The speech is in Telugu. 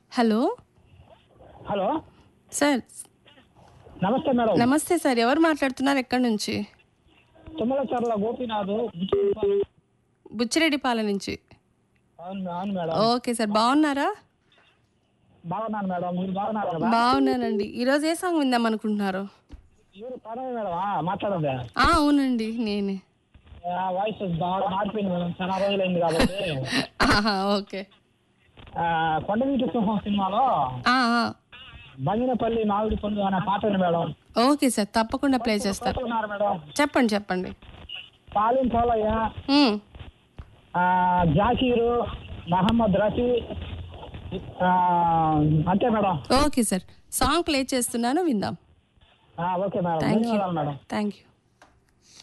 హలో హలో సార్ నమస్తే మేడం నమస్తే సార్ ఎవరు మాట్లాడుతున్నారు ఎక్కడి నుంచి తుమ్మలచర్ల గోపీనాథ్ బుచ్చిరెడ్డిపాలెం. బుచ్చిరెడ్డిపాలెం నుంచి అవును అవును మేడం ఓకే సార్ బాగున్నారా బాగున్నాను మేడం మీరు బాగున్నారు కదా బాగున్నానండి ఈరోజు ఏ సాంగ్ విందాం అనుకుంటున్నారు మీరు పడవ మేడం ఆ, మాట్లాడదా ఆ, అవునండి నేనే ఆ, వాయిస్ బాగా మారిపోయింది మేడం చాలా రోజులైంది కాబట్టి ఆహా, ఓకే ఆ, కొండవీటి సింహం సినిమాలో ఆ, ఆ, బంగినపల్లి మామిడి పండు అనే పాట ఉంది మేడం ఓకే సార్ తప్పకుండా ప్లే చేస్తారు ఉన్నారు మేడం చెప్పండి చెప్పండి పాలిం పోలయ్య ఉమ్, ఆ, జాకీరు మహమ్మద్ రఫీ ఆ, అంతే madam okay sir song play చేస్తున్నాను విందాం ఆ, ఓకే మేడం థ్యాంక్ యూ ధన్యవాదాలు మేడం థ్యాంక్ యూ